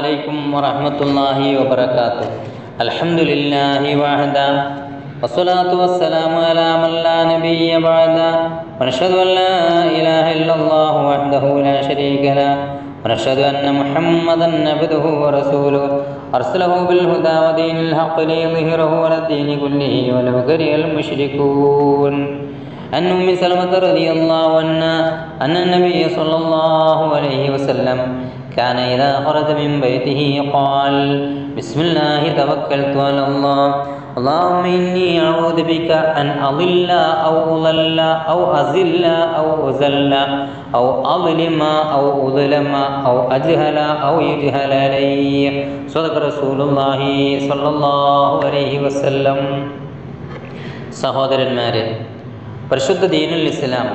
عليكم ورحمة الله وبركاته الحمد لله وحده والصلاة والسلام على من لا نبي بعده ونشهد أن لا إله إلا الله وحده لا شريك له ونشهد أن محمدا عبده ورسوله أرسله بالهدى ودين الحق ليظهره على الدين كله ولو كره المشركون عن أم سلمة رضي الله عنها أن النبي صلى الله عليه وسلم كان إذا خرج من بيته قال بسم الله توكلت على الله اللهم إني أعوذ بك أن أضل أو أضل أو أزل أو أزل أو أظلم أو أظلم أو أجهل أو يجهل علي صدق رسول الله صلى الله عليه وسلم സഹോദരന്മാരെ പരിശുദ്ധ ദീനുൽ ഇസ്ലാം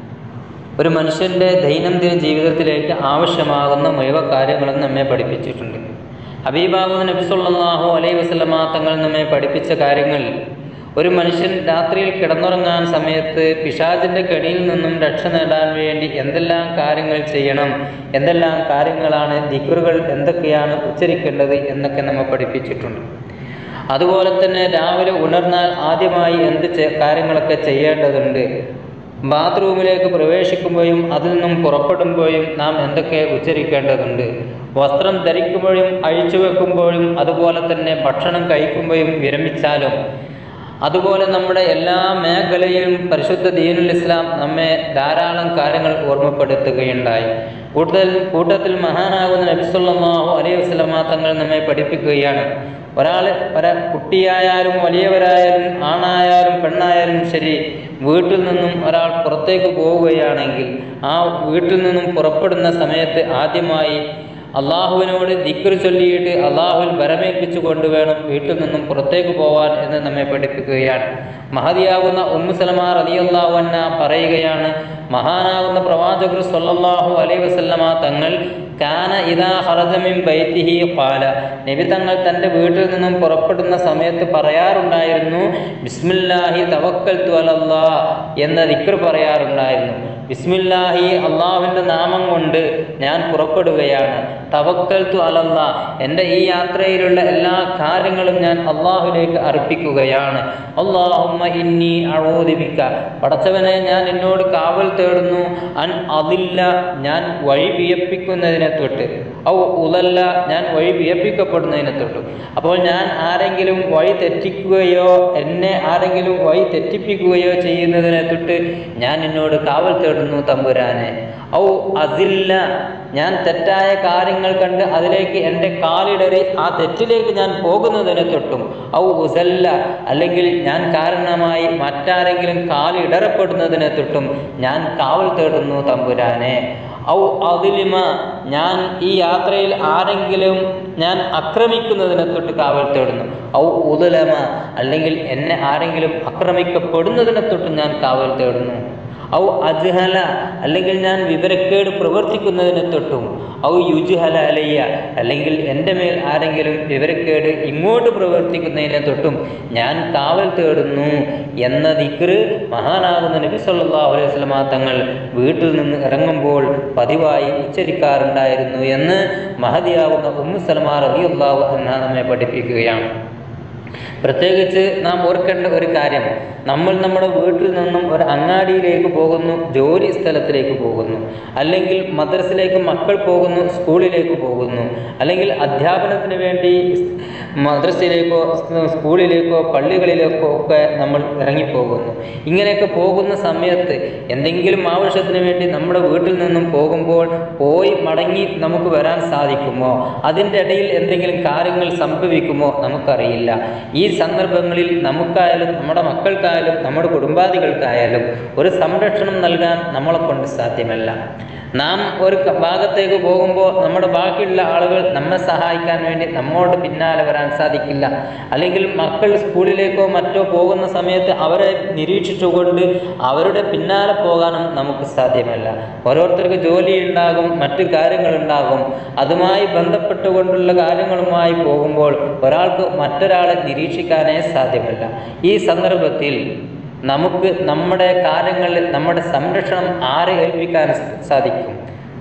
ഒരു മനുഷ്യൻ്റെ ദൈനംദിന ജീവിതത്തിലേക്ക് ആവശ്യമാകുന്ന മുഴുവ കാര്യങ്ങളും നമ്മെ പഠിപ്പിച്ചിട്ടുണ്ട് ഹബീബാബു നബിസുല്ലാഹു അലൈ വസ്ലമാ തങ്ങൾ നമ്മെ പഠിപ്പിച്ച കാര്യങ്ങൾ ഒരു മനുഷ്യൻ രാത്രിയിൽ കിടന്നുറങ്ങാൻ സമയത്ത് പിശാചിൻ്റെ കെണിയിൽ നിന്നും രക്ഷ നേടാൻ വേണ്ടി എന്തെല്ലാം കാര്യങ്ങൾ ചെയ്യണം എന്തെല്ലാം കാര്യങ്ങളാണ് ദിക്കറുകൾ എന്തൊക്കെയാണ് ഉച്ചരിക്കേണ്ടത് എന്നൊക്കെ നമ്മെ പഠിപ്പിച്ചിട്ടുണ്ട് അതുപോലെ തന്നെ രാവിലെ ഉണർന്നാൽ ആദ്യമായി എന്ത് കാര്യങ്ങളൊക്കെ ചെയ്യേണ്ടതുണ്ട് ബാത്റൂമിലേക്ക് പ്രവേശിക്കുമ്പോഴും അതിൽ നിന്നും പുറപ്പെടുമ്പോഴും നാം എന്തൊക്കെ ഉച്ചരിക്കേണ്ടതുണ്ട് വസ്ത്രം ധരിക്കുമ്പോഴും അഴിച്ചു വെക്കുമ്പോഴും അതുപോലെ തന്നെ ഭക്ഷണം കഴിക്കുമ്പോഴും വിരമിച്ചാലും അതുപോലെ നമ്മുടെ എല്ലാ മേഖലയിലും പരിശുദ്ധ ദീനുൽ ഇസ്ലാം നമ്മെ ധാരാളം കാര്യങ്ങൾ ഓർമ്മപ്പെടുത്തുകയുണ്ടായി കൂടുതൽ കൂട്ടത്തിൽ മഹാനാകുന്ന നബിസുല്ലാഹു അലൈഹി വസ്ലമ തങ്ങൾ നമ്മെ പഠിപ്പിക്കുകയാണ് ഒരാൾ ഒര കുട്ടിയായാലും വലിയവരായാലും ആണായാലും പെണ്ണായാലും ശരി വീട്ടിൽ നിന്നും ഒരാൾ പുറത്തേക്ക് പോവുകയാണെങ്കിൽ ആ വീട്ടിൽ നിന്നും പുറപ്പെടുന്ന സമയത്ത് ആദ്യമായി അള്ളാഹുവിനോട് ദിക്കർ ചൊല്ലിയിട്ട് അള്ളാഹുവിൽ വരമേൽപ്പിച്ചു കൊണ്ടുവേണം വീട്ടിൽ നിന്നും പുറത്തേക്ക് പോവാൻ എന്ന് നമ്മെ പഠിപ്പിക്കുകയാണ് മഹതിയാകുന്ന ഉമ്മു സലമാർ അലി അള്ളാഹുവന്ന പറയുകയാണ് മഹാനാകുന്ന പ്രവാചകർ സൊല്ലാഹു അലൈ വസല്ലമ തങ്ങൾ കാന ഇതാ ഹറജമിൻ ബൈത്തിഹി പാല നബി തങ്ങൾ തൻ്റെ വീട്ടിൽ നിന്നും പുറപ്പെടുന്ന സമയത്ത് പറയാറുണ്ടായിരുന്നു ബിസ്മില്ലാഹി തവക്കൽ അലല്ലാ എന്ന ദിക്കർ പറയാറുണ്ടായിരുന്നു ബിസ്മില്ലാഹി അള്ളാഹുവിൻ്റെ നാമം കൊണ്ട് ഞാൻ പുറപ്പെടുകയാണ് തവക്കൽ തു അലല്ല എൻ്റെ ഈ യാത്രയിലുള്ള എല്ലാ കാര്യങ്ങളും ഞാൻ അള്ളാഹുലേക്ക് അർപ്പിക്കുകയാണ് അള്ളാഹുമ്മ ഇന്നി അഴോദിപ്പിക്ക പടച്ചവനെ ഞാൻ എന്നോട് കാവൽ തേടുന്നു അൻ അതില്ല ഞാൻ വഴി വിയപ്പിക്കുന്നതിനെ തൊട്ട് ഔ ഉതല്ല ഞാൻ വഴി വിയപ്പിക്കപ്പെടുന്നതിനെ തൊട്ട് അപ്പോൾ ഞാൻ ആരെങ്കിലും വഴി തെറ്റിക്കുകയോ എന്നെ ആരെങ്കിലും വഴി തെറ്റിപ്പിക്കുകയോ ചെയ്യുന്നതിനെ തൊട്ട് ഞാൻ എന്നോട് കാവൽ തേടുന്നു തമ്പുരാനെ ഔ അതില്ല ഞാൻ തെറ്റായ കാര്യങ്ങൾ കണ്ട് അതിലേക്ക് എൻ്റെ കാലിടറി ആ തെറ്റിലേക്ക് ഞാൻ പോകുന്നതിനെ തൊട്ടും ഔ ഉസല്ല അല്ലെങ്കിൽ ഞാൻ കാരണമായി മറ്റാരെങ്കിലും കാലിടറപ്പെടുന്നതിനെ തൊട്ടും ഞാൻ കാവൽ തേടുന്നു തമ്പുരാനെ ഔ അതിലിമ ഞാൻ ഈ യാത്രയിൽ ആരെങ്കിലും ഞാൻ ആക്രമിക്കുന്നതിനെ തൊട്ട് കാവൽ തേടുന്നു ഔ ഉദലമ അല്ലെങ്കിൽ എന്നെ ആരെങ്കിലും ആക്രമിക്കപ്പെടുന്നതിനെ തൊട്ട് ഞാൻ കാവൽ തേടുന്നു ഔ അജ്ഹല അല്ലെങ്കിൽ ഞാൻ വിവരക്കേട് പ്രവർത്തിക്കുന്നതിനെ തൊട്ടും ഔ യുജ്ഹല അലയ്യ അല്ലെങ്കിൽ എൻ്റെ മേൽ ആരെങ്കിലും വിവരക്കേട് ഇങ്ങോട്ട് പ്രവർത്തിക്കുന്നതിനെ തൊട്ടും ഞാൻ കാവൽ തേടുന്നു എന്ന ദിക്റ് മഹാനാകുന്ന നബി സല്ലല്ലാഹു അലൈഹി വസല്ലമ തങ്ങൾ വീട്ടിൽ നിന്ന് ഇറങ്ങുമ്പോൾ പതിവായി ഉച്ചരിക്കാറുണ്ടായിരുന്നു എന്ന് മഹതിയാകുന്ന ഉമ്മു സലമാ റളിയല്ലാഹു അൻഹ നമ്മെ പഠിപ്പിക്കുകയാണ് പ്രത്യേകിച്ച് നാം ഓർക്കേണ്ട ഒരു കാര്യം നമ്മൾ നമ്മുടെ വീട്ടിൽ നിന്നും ഒരു അങ്ങാടിയിലേക്ക് പോകുന്നു ജോലി സ്ഥലത്തിലേക്ക് പോകുന്നു അല്ലെങ്കിൽ മദ്രസിലേക്ക് മക്കൾ പോകുന്നു സ്കൂളിലേക്ക് പോകുന്നു അല്ലെങ്കിൽ അധ്യാപനത്തിന് വേണ്ടി മദ്രസയിലേക്കോ സ്കൂളിലേക്കോ പള്ളികളിലേക്കോ ഒക്കെ നമ്മൾ ഇറങ്ങിപ്പോകുന്നു ഇങ്ങനെയൊക്കെ പോകുന്ന സമയത്ത് എന്തെങ്കിലും ആവശ്യത്തിന് വേണ്ടി നമ്മുടെ വീട്ടിൽ നിന്നും പോകുമ്പോൾ പോയി മടങ്ങി നമുക്ക് വരാൻ സാധിക്കുമോ അതിൻ്റെ ഇടയിൽ എന്തെങ്കിലും കാര്യങ്ങൾ സംഭവിക്കുമോ നമുക്കറിയില്ല ഈ സന്ദർഭങ്ങളിൽ നമുക്കായാലും നമ്മുടെ മക്കൾക്കായാലും നമ്മുടെ കുടുംബാദികൾക്കായാലും ഒരു സംരക്ഷണം നൽകാൻ നമ്മളെ കൊണ്ട് സാധ്യമല്ല നാം ഒരു ക- ഭാഗത്തേക്ക് പോകുമ്പോൾ നമ്മുടെ ബാക്കിയുള്ള ആളുകൾ നമ്മെ സഹായിക്കാൻ വേണ്ടി നമ്മോട് പിന്നാലെ വരാൻ സാധിക്കില്ല അല്ലെങ്കിൽ മക്കൾ സ്കൂളിലേക്കോ മറ്റോ പോകുന്ന സമയത്ത് അവരെ നിരീക്ഷിച്ചുകൊണ്ട് അവരുടെ പിന്നാലെ പോകാനും നമുക്ക് സാധ്യമല്ല ഓരോരുത്തർക്ക് ജോലി ഉണ്ടാകും മറ്റു കാര്യങ്ങളുണ്ടാകും അതുമായി ബന്ധപ്പെട്ടുകൊണ്ടുള്ള കാര്യങ്ങളുമായി പോകുമ്പോൾ ഒരാൾക്ക് മറ്റൊരാളെ നിരീക്ഷിക്കാനേ സാധ്യമല്ല ഈ സന്ദർഭത്തിൽ നമുക്ക് നമ്മുടെ കാര്യങ്ങളിൽ നമ്മുടെ സംരക്ഷണം ആരെ ഏൽപ്പിക്കാൻ സാധിക്കും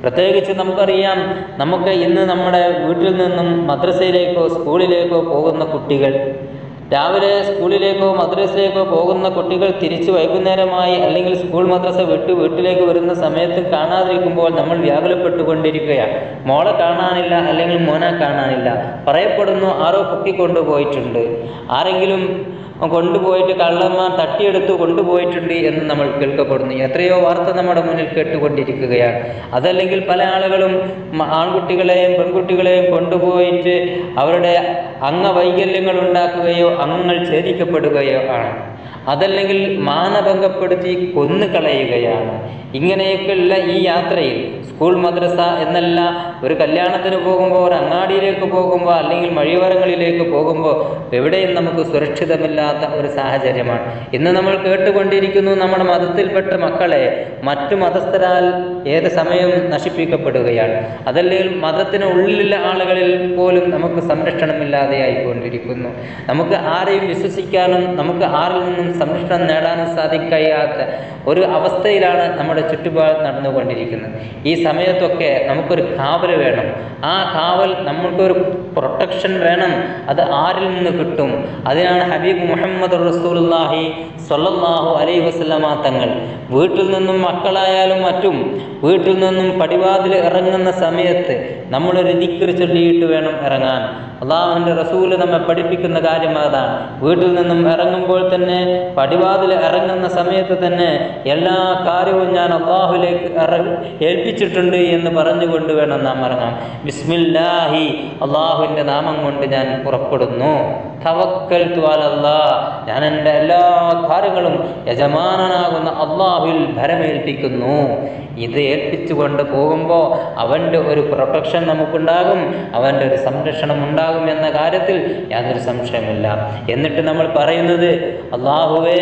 പ്രത്യേകിച്ച് നമുക്കറിയാം നമുക്ക് ഇന്ന് നമ്മുടെ വീട്ടിൽ നിന്നും മദ്രസയിലേക്കോ സ്കൂളിലേക്കോ പോകുന്ന കുട്ടികൾ രാവിലെ സ്കൂളിലേക്കോ മദ്രസയിലേക്കോ പോകുന്ന കുട്ടികൾ തിരിച്ച് വൈകുന്നേരമായി അല്ലെങ്കിൽ സ്കൂൾ മദ്രസ വിട്ട് വീട്ടിലേക്ക് വരുന്ന സമയത്ത് കാണാതിരിക്കുമ്പോൾ നമ്മൾ വ്യാകുലപ്പെട്ടുകൊണ്ടിരിക്കുകയാണ് മോളെ കാണാനില്ല അല്ലെങ്കിൽ മോനെ കാണാനില്ല പറയപ്പെടുന്നു ആരോ പൊക്കിക്കൊണ്ടുപോയിട്ടുണ്ട് ആരെങ്കിലും കൊണ്ടുപോയിട്ട് കള്ളന്മാർ തട്ടിയെടുത്ത് കൊണ്ടുപോയിട്ടുണ്ട് എന്ന് നമ്മൾ കേൾക്കപ്പെടുന്നു എത്രയോ വാർത്ത നമ്മുടെ മുന്നിൽ കേട്ടുകൊണ്ടിരിക്കുകയാണ് അതല്ലെങ്കിൽ പല ആളുകളും മ- ആൺകുട്ടികളെയും പെൺകുട്ടികളെയും കൊണ്ടുപോയിട്ട് അവരുടെ അംഗവൈകല്യങ്ങൾ ഉണ്ടാക്കുകയോ അംഗങ്ങൾ ഛേദിക്കപ്പെടുകയോ ആണ് അതല്ലെങ്കിൽ മാനഭംഗപ്പെടുത്തി കൊന്നുകളയുകയാണ് ഇങ്ങനെയൊക്കെയുള്ള ഈ യാത്രയിൽ സ്കൂൾ മദ്രസ എന്നല്ല ഒരു കല്യാണത്തിന് പോകുമ്പോൾ ഒരു അങ്ങാടിയിലേക്ക് പോകുമ്പോൾ അല്ലെങ്കിൽ മഴിവരങ്ങളിലേക്ക് പോകുമ്പോൾ എവിടെയും നമുക്ക് സുരക്ഷിതമില്ലാത്ത ഒരു സാഹചര്യമാണ് ഇന്ന് നമ്മൾ കേട്ടുകൊണ്ടിരിക്കുന്നു നമ്മുടെ മതത്തിൽപ്പെട്ട മക്കളെ മറ്റു മതസ്ഥരാൽ ഏത് സമയവും നശിപ്പിക്കപ്പെടുകയാണ് അതല്ലെങ്കിൽ മതത്തിന് ഉള്ളിലുള്ള ആളുകളിൽ പോലും നമുക്ക് സംരക്ഷണമില്ലാതെയായിക്കൊണ്ടിരിക്കുന്നു നമുക്ക് ആരെയും വിശ്വസിക്കാനും നമുക്ക് ആരിൽ നിന്നും സംരക്ഷണം നേടാനും സാധിക്കയ്യാത്ത ഒരു അവസ്ഥയിലാണ് നമ്മുടെ ചുറ്റുപാട് നടന്നുകൊണ്ടിരിക്കുന്നത് ഈ സമയത്തൊക്കെ നമുക്കൊരു കാവൽ വേണം ആ കാവൽ നമ്മൾക്കൊരു പ്രൊട്ടക്ഷൻ വേണം അത് ആരിൽ നിന്ന് കിട്ടും അതിനാണ് ഹബീബ് മുഹമ്മദ് റസൂലുള്ളാഹി സ്വല്ലല്ലാഹു അലൈഹി വസല്ലമ തങ്ങൾ വീട്ടിൽ നിന്നും മക്കളായാലും മറ്റും വീട്ടിൽ നിന്നും പടിവാതിൽ ഇറങ്ങുന്ന സമയത്ത് നമ്മളൊരു ദിക്ർ ചൊല്ലിയിട്ട് വേണം ഇറങ്ങാൻ അള്ളാഹുവിൻ്റെ റസൂല് നമ്മെ പഠിപ്പിക്കുന്ന കാര്യം അതാണ് വീട്ടിൽ നിന്നും ഇറങ്ങുമ്പോൾ തന്നെ പടിവാതിൽ ഇറങ്ങുന്ന സമയത്ത് തന്നെ എല്ലാ കാര്യവും ഞാൻ അള്ളാഹുലേക്ക് ഇറ ഏൽപ്പിച്ചിട്ടുണ്ട് എന്ന് പറഞ്ഞുകൊണ്ട് വേണം നാം ഇറങ്ങാം ബിസ്മില്ലാഹി അള്ളാഹുവിൻ്റെ നാമം കൊണ്ട് ഞാൻ പുറപ്പെടുന്നു തവക്കൽ അലല്ലാ ഞാൻ എൻ്റെ എല്ലാ കാര്യങ്ങളും യജമാനനാകുന്ന അള്ളാഹുവിൽ ഭരമേൽപ്പിക്കുന്നു ഇത് ഏൽപ്പിച്ചുകൊണ്ട് പോകുമ്പോൾ അവൻ്റെ ഒരു പ്രൊട്ടക്ഷൻ നമുക്കുണ്ടാകും അവൻ്റെ ഒരു സംരക്ഷണം ഉണ്ടാകും എന്ന കാര്യത്തിൽ യാതൊരു സംശയമില്ല എന്നിട്ട് നമ്മൾ പറയുന്നത് അള്ളാഹുവേ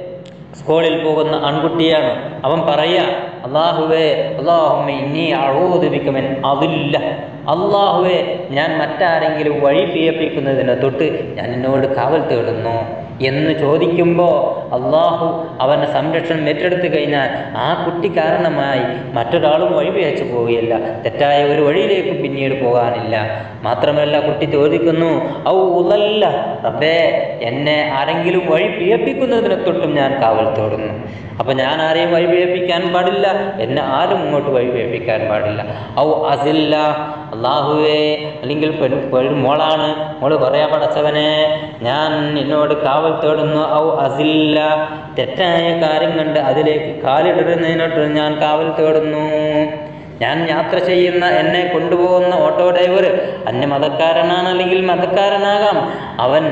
സ്കൂളിൽ പോകുന്ന ആൺകുട്ടിയാണ് അവൻ പറയാ അള്ളാഹുവേ അള്ളാഹുമ്മ ഇനി അഴോദിപ്പിക്കുമൻ അതില്ല അള്ളാഹുവേ ഞാൻ മറ്റാരെങ്കിലും വഴി പിയപ്പിക്കുന്നതിന് തൊട്ട് ഞാൻ എന്നോട് കാവൽ തേടുന്നു എന്ന് ചോദിക്കുമ്പോൾ അള്ളാഹു അവൻ്റെ സംരക്ഷണം ഏറ്റെടുത്തു കഴിഞ്ഞാൽ ആ കുട്ടി കാരണമായി മറ്റൊരാളും വഴി പിഴച്ചു പോവുകയില്ല തെറ്റായ ഒരു വഴിയിലേക്കും പിന്നീട് പോകാനില്ല മാത്രമല്ല കുട്ടി ചോദിക്കുന്നു ഔ ഉതല്ല റബ്ബേ എന്നെ ആരെങ്കിലും വഴി പിഴപ്പിക്കുന്നതിനെ തൊട്ടും ഞാൻ കാവൽ തേടുന്നു അപ്പം ഞാൻ ആരെയും വഴി പിഴപ്പിക്കാൻ പാടില്ല എന്നെ ആരും ഇങ്ങോട്ട് വഴി പിഴപ്പിക്കാൻ പാടില്ല ഔ അസില്ല അള്ളാഹുവേ അല്ലെങ്കിൽ പെൺ പെൺ മോളാണ് മോള് പറയാ പടച്ചവനെ ഞാൻ എന്നോട് കാവൽ തേടുന്നു ഔ അസില്ല തെറ്റായ കാര്യം കണ്ട് അതിലേക്ക് കാലിടുന്നതിനോട്ട് ഞാൻ കാവൽ തേടുന്നു ഞാൻ യാത്ര ചെയ്യുന്ന എന്നെ കൊണ്ടുപോകുന്ന ഓട്ടോ ഡ്രൈവർ അന്യ മതക്കാരനാണ് അല്ലെങ്കിൽ മതക്കാരനാകാം അവൻ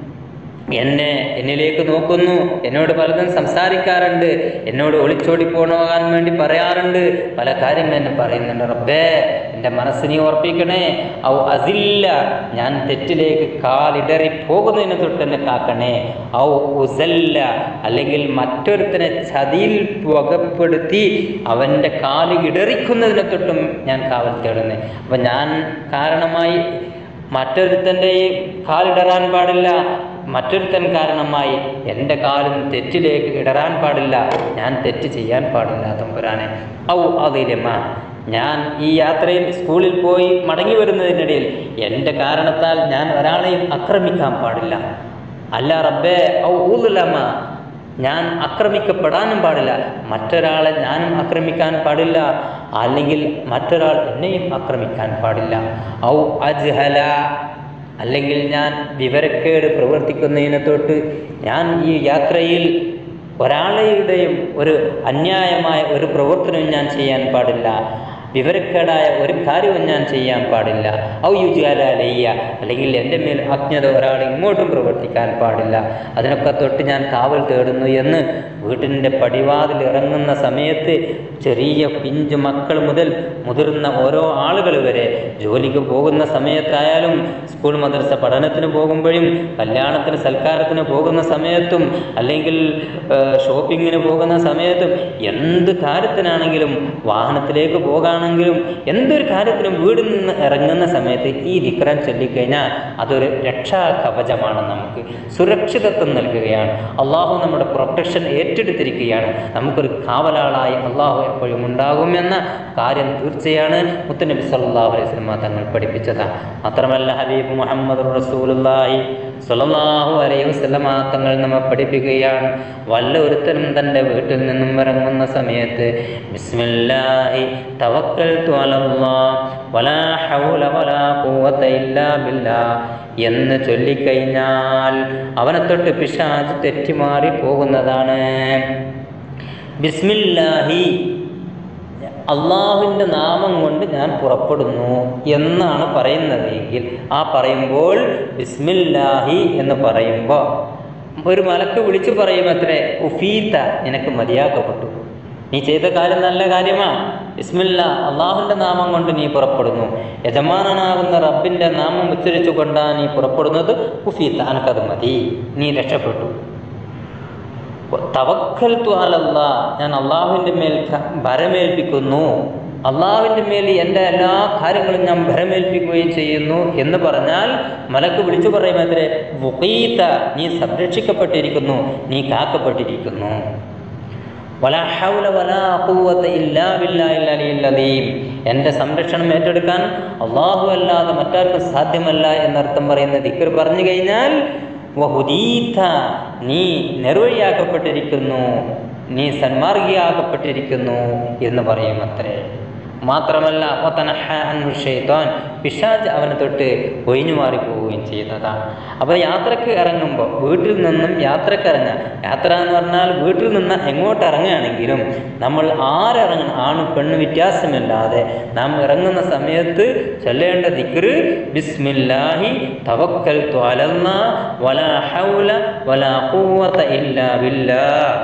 എന്നെ എന്നിലേക്ക് നോക്കുന്നു എന്നോട് പലതും സംസാരിക്കാറുണ്ട് എന്നോട് ഒളിച്ചോടി പോകാൻ വേണ്ടി പറയാറുണ്ട് പല കാര്യങ്ങൾ എന്നെ പറയുന്നുണ്ട് റബ്ബേ എൻ്റെ മനസ്സിനെ ഓർപ്പിക്കണേ ഔ അതില്ല ഞാൻ തെറ്റിലേക്ക് കാലിടറി പോകുന്നതിന് തൊട്ട് എന്നെ കാക്കണേ ഔ ഉസല്ല അല്ലെങ്കിൽ മറ്റൊരുത്തനെ ചതിയിൽ വകപ്പെടുത്തി അവൻ്റെ കാല് ഇടറിക്കുന്നതിനെ തൊട്ടും ഞാൻ കാവൽ തേടുന്നേ അപ്പം ഞാൻ കാരണമായി മറ്റൊരുത്തൻ്റെ ഈ കാലിടറാൻ പാടില്ല മറ്റൊരുത്തൻ കാരണമായി എൻ്റെ കാലും തെറ്റിലേക്ക് ഇടറാൻ പാടില്ല ഞാൻ തെറ്റ് ചെയ്യാൻ പാടില്ല തമ്പുരാനെ ഔ അതിലമ്മ ഞാൻ ഈ യാത്രയിൽ സ്കൂളിൽ പോയി മടങ്ങി വരുന്നതിനിടയിൽ എൻ്റെ കാരണത്താൽ ഞാൻ ഒരാളെയും ആക്രമിക്കാൻ പാടില്ല അല്ല റബ്ബേ ഔ ഊതുലമ്മ ഞാൻ ആക്രമിക്കപ്പെടാനും പാടില്ല മറ്റൊരാളെ ഞാനും ആക്രമിക്കാൻ പാടില്ല അല്ലെങ്കിൽ മറ്റൊരാൾ എന്നെയും ആക്രമിക്കാൻ പാടില്ല ഔ അജ്ഹല അല്ലെങ്കിൽ ഞാൻ വിവരക്കേട് പ്രവർത്തിക്കുന്നതിനെ തൊട്ട് ഞാൻ ഈ യാത്രയിൽ ഒരാളുടെയും ഒരു അന്യായമായ ഒരു പ്രവർത്തനവും ഞാൻ ചെയ്യാൻ പാടില്ല വിവരക്കേടായ ഒരു കാര്യവും ഞാൻ ചെയ്യാൻ പാടില്ല ഔ യുജാലയ്യ അല്ലെങ്കിൽ എൻ്റെ മേൽ അജ്ഞത ഒരാൾ ഇങ്ങോട്ടും പ്രവർത്തിക്കാൻ പാടില്ല അതിനൊക്കെ തൊട്ട് ഞാൻ കാവൽ തേടുന്നു എന്ന് വീട്ടിൻ്റെ പടിവാതിൽ ഇറങ്ങുന്ന സമയത്ത് ചെറിയ പിഞ്ചു മക്കൾ മുതൽ മുതിർന്ന ഓരോ ആളുകൾ വരെ ജോലിക്ക് പോകുന്ന സമയത്തായാലും സ്കൂൾ മദ്രസ പഠനത്തിന് പോകുമ്പോഴും കല്യാണത്തിന് സൽക്കാരത്തിന് പോകുന്ന സമയത്തും അല്ലെങ്കിൽ ഏഹ്, ഷോപ്പിങ്ങിന് പോകുന്ന സമയത്തും എന്ത് കാര്യത്തിനാണെങ്കിലും വാഹനത്തിലേക്ക് പോകാൻ വീട്ടിലാണെങ്കിലും എന്തൊരു കാര്യത്തിനും വീടിൽ നിന്ന് ഇറങ്ങുന്ന സമയത്ത് ഈ ദിക്റാൻ ചൊല്ലിക്കഴിഞ്ഞാൽ അതൊരു രക്ഷാ കവചമാണ് നമുക്ക് സുരക്ഷിതത്വം നൽകുകയാണ് അള്ളാഹു നമ്മുടെ പ്രൊട്ടക്ഷൻ ഏറ്റെടുത്തിരിക്കുകയാണ് നമുക്കൊരു കാവലാളായി അള്ളാഹു എപ്പോഴും ഉണ്ടാകുമെന്ന കാര്യം തീർച്ചയാണ് മുത്തനബി സല്ലല്ലാഹു അലൈഹി വസല്ലം തങ്ങൾ പഠിപ്പിച്ചത് മാത്രമല്ല ഹബീബ് മുഹമ്മദ് റസൂലുള്ളാഹി സ്വല്ലല്ലാഹു അലൈഹി വസല്ലം തങ്ങൾ നമ്മെ പഠിപ്പിക്കുകയാണ് വല്ല ഒരുത്തനും തൻ്റെ വീട്ടിൽ നിന്നും ഇറങ്ങുന്ന സമയത്ത് ബിസ്മില്ലാഹി തവക്കൽതു അലല്ലാഹ് വലാ ഹൗല വലാ ഖുവത ഇല്ലാ ബില്ലാഹ് എന്ന് ചൊല്ലിക്കഴിഞ്ഞാൽ അവനെ തൊട്ട് പിശാച് തെറ്റിമാറി പോകുന്നതാണ് ബിസ്മില്ലാഹി അള്ളാഹുവിൻ്റെ നാമം കൊണ്ട് ഞാൻ പുറപ്പെടുന്നു എന്നാണ് പറയുന്നത് എങ്കിൽ ആ പറയുമ്പോൾ ബിസ്മില്ലാഹി എന്ന് പറയുമ്പോൾ ഒരു മലക്ക് വിളിച്ചു പറയുമത്രേ ഉഫീത്ത നിനക്ക് മതിയാക്കപ്പെട്ടു നീ ചെയ്ത കാര്യം നല്ല കാര്യമാണ് ബിസ്മില്ല അള്ളാഹുവിൻ്റെ നാമം കൊണ്ട് നീ പുറപ്പെടുന്നു യജമാനനാകുന്ന റബ്ബിൻ്റെ നാമം ഉച്ചരിച്ചു കൊണ്ടാണ് നീ പുറപ്പെടുന്നത് ഉഫീത്ത എനക്കത് മതി നീ രക്ഷപ്പെട്ടു തവക്കൽ അലല്ല ഞാൻ അള്ളാഹുവിൻ്റെ മേൽ ക- ഭരമേൽപ്പിക്കുന്നു അള്ളാഹുവിൻ്റെ മേൽ എൻ്റെ എല്ലാ കാര്യങ്ങളും ഞാൻ ഭരമേൽപ്പിക്കുകയും ചെയ്യുന്നു എന്ന് പറഞ്ഞാൽ മലക്ക് വിളിച്ചു പറയുന്നതിരെ വുഖീത്ത നീ സംരക്ഷിക്കപ്പെട്ടിരിക്കുന്നു നീ കാക്കപ്പെട്ടിരിക്കുന്നു വലാ ഹൗല വലാ ഖുവത ഇല്ലാ ബില്ലാഹിൽ അലിയിൽ അലീം എൻ്റെ സംരക്ഷണം ഏറ്റെടുക്കാൻ അള്ളാഹു അല്ലാതെ മറ്റാർക്കും സാധ്യമല്ല എന്നർത്ഥം പറയുന്ന ദിക്കർ പറഞ്ഞു കഴിഞ്ഞാൽ വഹുദീത്ത നീ നിർവഴിയാക്കപ്പെട്ടിരിക്കുന്നു നീ സന്മാർഗിയാക്കപ്പെട്ടിരിക്കുന്നു എന്ന് പറയും അത്രേ മാത്രമല്ല വതനഹ അൻഹു ഷൈത്താൻ പിശാജ് അവനെ തൊട്ട് ഒഴിഞ്ഞു മാറിപ്പോവുകയും ചെയ്യുന്നതാണ് അപ്പോൾ യാത്രക്ക് ഇറങ്ങുമ്പോൾ വീട്ടിൽ നിന്നും യാത്രക്ക് ഇറങ്ങുക യാത്ര എന്ന് പറഞ്ഞാൽ വീട്ടിൽ നിന്ന് എങ്ങോട്ട് ഇറങ്ങുകയാണെങ്കിലും നമ്മൾ ആരിറങ്ങണം ആണ് പെണ്ണ് വ്യത്യാസമില്ലാതെ നാം ഇറങ്ങുന്ന സമയത്ത് ചൊല്ലേണ്ട ദിക്റ് ബിസ്മില്ലാഹി തവക്കൽ ത്വാലന്ന വലാ ഹൗല വലാ ഖുവത ഇല്ലാ ബില്ലാഹ്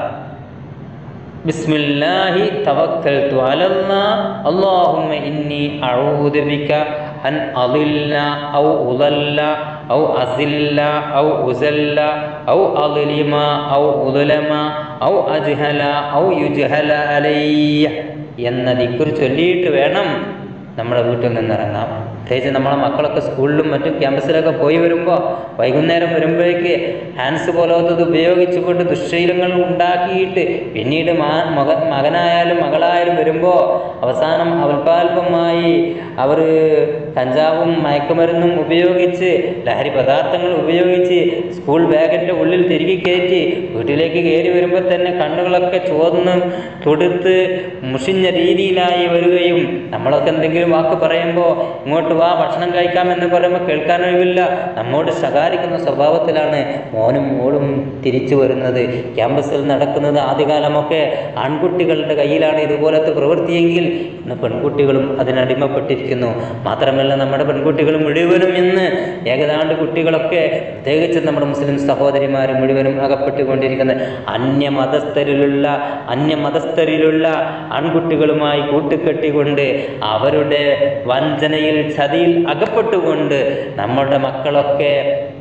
بسم الله توكلت على الله اللهم إني أعوذ بك أن أضل أو أضل أو أزل أو أزل أو أظلم أو أظلم أو أجهل أو يجهل علي എന്ന ദിക്കുർ ചൊല്ലിയിട്ട് വേണം നമ്മുടെ വീട്ടിൽ നിന്നിറങ്ങാം പ്രത്യേകിച്ച് നമ്മളെ മക്കളൊക്കെ സ്കൂളിലും മറ്റും ക്യാമ്പസിലൊക്കെ പോയി വരുമ്പോൾ വൈകുന്നേരം വരുമ്പോഴേക്ക് ഹാൻഡ്സ് പോലത്തത് ഉപയോഗിച്ചുകൊണ്ട് ദുശ്ശീലങ്ങൾ ഉണ്ടാക്കിയിട്ട് പിന്നീട് മാ മക മകനായാലും മകളായാലും വരുമ്പോൾ അവസാനം അല്പാൽപമായി അവർ കഞ്ചാവും മയക്കുമരുന്നും ഉപയോഗിച്ച് ലഹരി പദാർത്ഥങ്ങൾ ഉപയോഗിച്ച് സ്കൂൾ ബാഗിൻ്റെ ഉള്ളിൽ തിരികെ കയറ്റി വീട്ടിലേക്ക് കയറി വരുമ്പോൾ തന്നെ കണ്ണുകളൊക്കെ ചുവന്ന് തൊടുത്ത് മുഷിഞ്ഞ രീതിയിലായി വരികയും നമ്മളൊക്കെ എന്തെങ്കിലും വാക്ക് പറയുമ്പോൾ ഇങ്ങോട്ട് വാ ഭക്ഷണം കഴിക്കാമെന്ന് പറയുമ്പോൾ കേൾക്കാൻ കഴിവില്ല നമ്മോട് ശകാരിക്കുന്ന സ്വഭാവത്തിലാണ് മോനും മോളും തിരിച്ചു വരുന്നത് ക്യാമ്പസിൽ നടക്കുന്നത് ആദ്യകാലമൊക്കെ ആൺകുട്ടികളുടെ കയ്യിലാണ് ഇതുപോലത്തെ പ്രവൃത്തിയെങ്കിൽ ഇന്ന് പെൺകുട്ടികളും അതിനടിമപ്പെട്ടിരിക്കുന്നു മാത്രമല്ല നമ്മുടെ പെൺകുട്ടികൾ മുഴുവനും ഇന്ന് ഏകദാണ്ട് കുട്ടികളൊക്കെ പ്രത്യേകിച്ച് നമ്മുടെ മുസ്ലിം സഹോദരിമാർ മുഴുവനും അകപ്പെട്ടുകൊണ്ടിരിക്കുന്ന അന്യമതസ്ഥരിലുള്ള അന്യമതസ്ഥരിലുള്ള ആൺകുട്ടികളുമായി കൂട്ടുകെട്ടിക്കൊണ്ട് അവരുടെ വഞ്ചനയിൽ ചതിയിൽ അകപ്പെട്ടുകൊണ്ട് നമ്മുടെ മക്കളൊക്കെ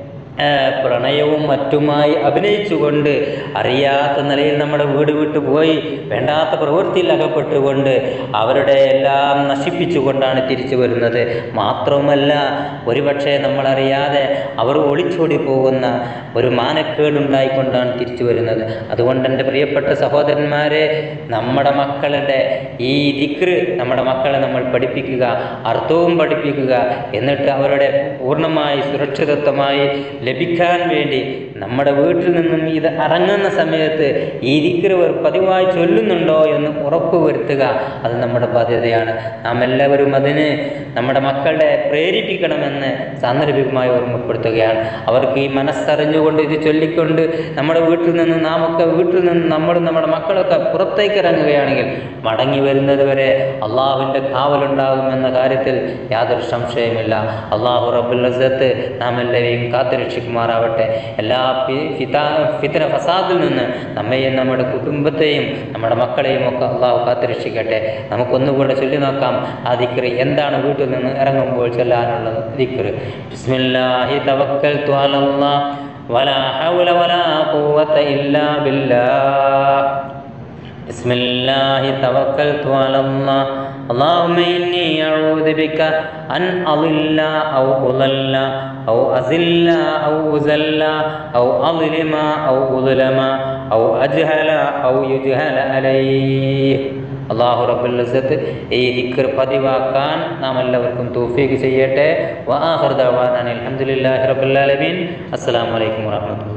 ആ, പ്രണയവും മറ്റുമായി അഭിനയിച്ചുകൊണ്ട് അറിയാത്ത നിലയിൽ നമ്മുടെ വീട് വിട്ടു പോയി വേണ്ടാത്ത പ്രവൃത്തിയിൽ അകപ്പെട്ടുകൊണ്ട് അവരുടെ എല്ലാം നശിപ്പിച്ചുകൊണ്ടാണ് തിരിച്ചു വരുന്നത് മാത്രവുമല്ല ഒരുപക്ഷെ നമ്മളറിയാതെ അവർ ഒളിച്ചോടി പോകുന്ന ഒരു മാനക്കേടുണ്ടായിക്കൊണ്ടാണ് തിരിച്ചു വരുന്നത് അതുകൊണ്ട് എൻ്റെ പ്രിയപ്പെട്ട സഹോദരന്മാരെ നമ്മുടെ മക്കളുടെ ഈ ദിക്റ് നമ്മുടെ മക്കളെ നമ്മൾ പഠിപ്പിക്കുക അർത്ഥവും പഠിപ്പിക്കുക എന്നിട്ട് അവരുടെ പൂർണ്ണമായി സുരക്ഷിതത്വമായി ലഭിക്കാൻ വേണ്ടി നമ്മുടെ വീട്ടിൽ നിന്നും ഇത് ഇറങ്ങുന്ന സമയത്ത് ഈ ദിക്റ് അവർ പതിവായി ചൊല്ലുന്നുണ്ടോ എന്ന് ഉറപ്പ് വരുത്തുക അത് നമ്മുടെ ബാധ്യതയാണ് നാം എല്ലാവരും അതിന് നമ്മുടെ മക്കളെ പ്രേരിപ്പിക്കണമെന്ന് സാന്ദർഭികമായി ഓർമ്മപ്പെടുത്തുകയാണ് അവർക്ക് ഈ മനസ്സറിഞ്ഞുകൊണ്ട് ഇത് ചൊല്ലിക്കൊണ്ട് നമ്മുടെ വീട്ടിൽ നിന്ന് നാം ഒക്കെ വീട്ടിൽ നിന്ന് നമ്മളും നമ്മുടെ മക്കളൊക്കെ പുറത്തേക്ക് ഇറങ്ങുകയാണെങ്കിൽ മടങ്ങി വരുന്നത് വരെ അള്ളാഹുവിൻ്റെ കാവലുണ്ടാകുമെന്ന കാര്യത്തിൽ യാതൊരു സംശയമില്ല അള്ളാഹു റബ്ബുൽ അസത്ത് നാം എല്ലാവരെയും കാത്തുരക്ഷിക്കുമാറാവട്ടെ എല്ലാ ഫി- ഫിതാ ഫിത്തന ഫസാദിൽ നിന്ന് നമ്മെയും നമ്മുടെ കുടുംബത്തെയും നമ്മുടെ മക്കളെയും ഒക്കെ അള്ളാഹു കാത്തുരക്ഷിക്കട്ടെ നമുക്കൊന്നുകൂടെ ചൊല്ലി നോക്കാം ആ ദിക്റ് എന്താണ് വീട്ടിൽ നിന്ന് ഇറങ്ങുമ്പോൾ ചൊല്ലാനുള്ള ദിക്റ് ബിസ്മില്ലാഹി തവക്കൽതു അലല്ലാഹ് വലാ ഹൗല വലാ ഖുവത ഇല്ലാ ബില്ലാഹ് بسم الله توكلت على الله اللهم إني أعوذ بك أن أضل أو أضل أو أزل أو أزل أو أظلم أو أظلم أو أجهل أو يجهل عليه അള്ളാഹു റബ്ബുൽ ഇസ്സത്ത് ഈ ദിക്ർ പതിവാക്കാൻ നാം എല്ലാവർക്കും തൗഫീഖ് ചെയ്യട്ടെ വആഖിർ ദഅവാന അൽഹംദുലില്ലാഹി റബ്ബിൽ ആലമീൻ അസ്സലാമു അലൈക്കും വറഹ്മത്തുള്ളാഹി